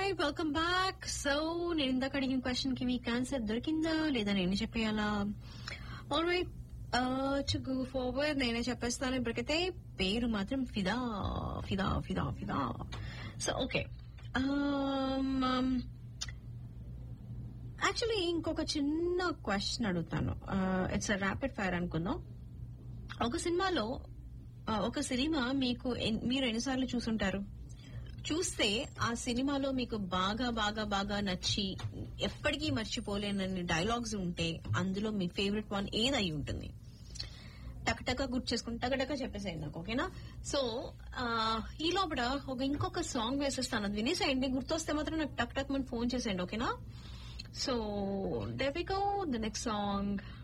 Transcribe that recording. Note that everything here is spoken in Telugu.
రైట్ వెల్కమ్ బ్యాక్ సో నేను ఇందాక అడిగిన క్వశ్చన్ కి మీకు ఆన్సర్ దొరికిందా లేదా నేను చెప్పేయాలా all right to go forward నేనే చెప్పేస్తాను ఇప్పటికైతే పేరు మాత్రం ఫిదా ఫిదా ఫిదా ఫిదా సో ఓకే యాక్చువల్లీ ఇంకొక చిన్న క్వశ్చన్ అడుగుతాను ఇట్స్ ర్యాపిడ్ ఫైర్ అనుకుందాం ఒక సినిమాలో ఆ, ఒక సినిమా మీకు ఎన్- మీరు ఎన్నిసార్లు చూసుంటారు చూస్తే ఆ సినిమాలో మీకు బాగా బాగా బాగా నచ్చి ఎప్పటికీ మర్చిపోలేనన్ని డైలాగ్స్ ఉంటే అందులో మీ ఫేవరెట్ వన్ ఏదై ఉంటుంది టకటక గుర్తు చేసుకుని టకటక చెప్పేసేయండి నాకు ఓకేనా సో ఆ, ఈ లోపల ఒక ఇంకొక సాంగ్ వేసేస్తాను అది వినేసేయండి గుర్తొస్తే మాత్రం నాకు టక్ టక్ మన ఫోన్ చేసేయండి ఓకేనా సో డెవిగో ద నెక్స్ట్ సాంగ్